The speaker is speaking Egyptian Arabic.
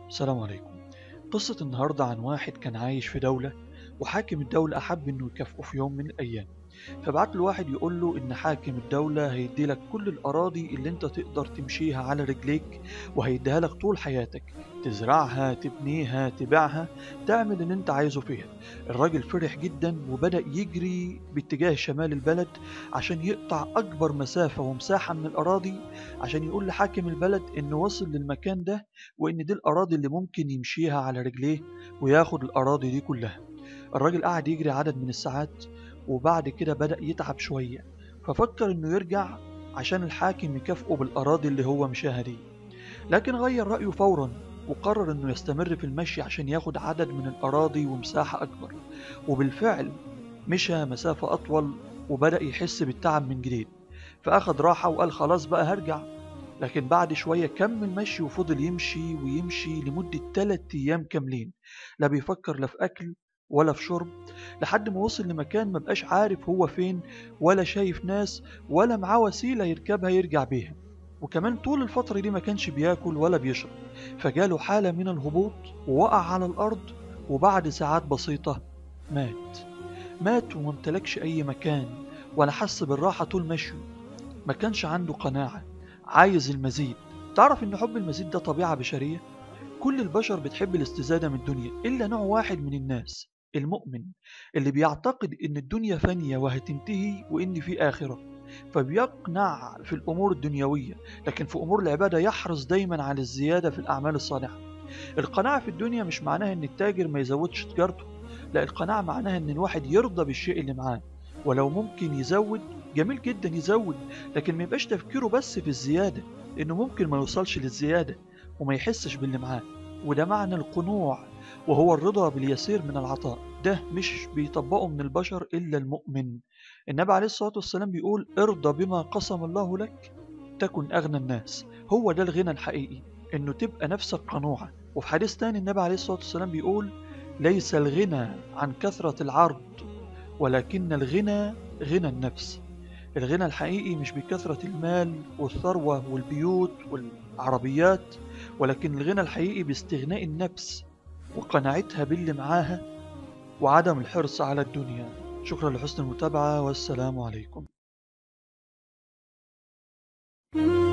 السلام عليكم قصة النهاردة عن واحد كان عايش في دولة وحاكم الدولة أحب إنه يكافئه في يوم من الأيام فبعت له واحد يقول له إن حاكم الدولة هيدي لك كل الأراضي اللي أنت تقدر تمشيها على رجليك وهيديها لك طول حياتك تزرعها تبنيها تبيعها تعمل اللي أنت عايزه فيها الراجل فرح جدا وبدأ يجري باتجاه شمال البلد عشان يقطع أكبر مسافة ومساحة من الأراضي عشان يقول لحاكم البلد إنه وصل للمكان ده وإن دي الأراضي اللي ممكن يمشيها على رجليه وياخد الأراضي دي كلها الراجل قعد يجري عدد من الساعات وبعد كده بدأ يتعب شوية ففكر إنه يرجع عشان الحاكم يكافئه بالأراضي اللي هو مشاها دي لكن غير رأيه فورا وقرر إنه يستمر في المشي عشان ياخد عدد من الأراضي ومساحة أكبر وبالفعل مشى مسافة أطول وبدأ يحس بالتعب من جديد فأخد راحة وقال خلاص بقى هرجع لكن بعد شوية كمل مشي وفضل يمشي ويمشي لمدة 3 أيام كاملين لا بيفكر لا في أكل ولا في شرب لحد ما وصل لمكان ما بقاش عارف هو فين ولا شايف ناس ولا معاه وسيلة يركبها يرجع بيها وكمان طول الفترة دي ما كانش بياكل ولا بيشرب فجاله حالة من الهبوط ووقع على الأرض وبعد ساعات بسيطة مات مات وممتلكش أي مكان ولا حس بالراحة طول مشيه ما كانش عنده قناعة عايز المزيد تعرف إن حب المزيد ده طبيعة بشرية كل البشر بتحب الاستزادة من الدنيا إلا نوع واحد من الناس المؤمن اللي بيعتقد إن الدنيا فانية وهتنتهي وإن في آخرة فبيقنع في الأمور الدنيوية لكن في أمور العبادة يحرص دايما على الزيادة في الأعمال الصالحة القناعة في الدنيا مش معناها إن التاجر ما يزودش تجارته لا القناعة معناها إن الواحد يرضى بالشيء اللي معاه ولو ممكن يزود جميل جدا يزود لكن ما يبقاش تفكيره بس في الزيادة إنه ممكن ما يوصلش للزيادة وما يحسش باللي معاه وده معنى القنوع وهو الرضا باليسير من العطاء ده مش بيطبقه من البشر إلا المؤمن النبي عليه الصلاة والسلام بيقول ارضى بما قسم الله لك تكن أغنى الناس هو ده الغنى الحقيقي إنه تبقى نفسك قنوعة وفي حديث تاني النبي عليه الصلاة والسلام بيقول ليس الغنى عن كثرة العرض ولكن الغنى غنى النفس الغنى الحقيقي مش بكثرة المال والثروة والبيوت والعربيات ولكن الغنى الحقيقي باستغناء النفس وقناعتها باللي معاها وعدم الحرص على الدنيا شكرا لحسن المتابعة والسلام عليكم thank you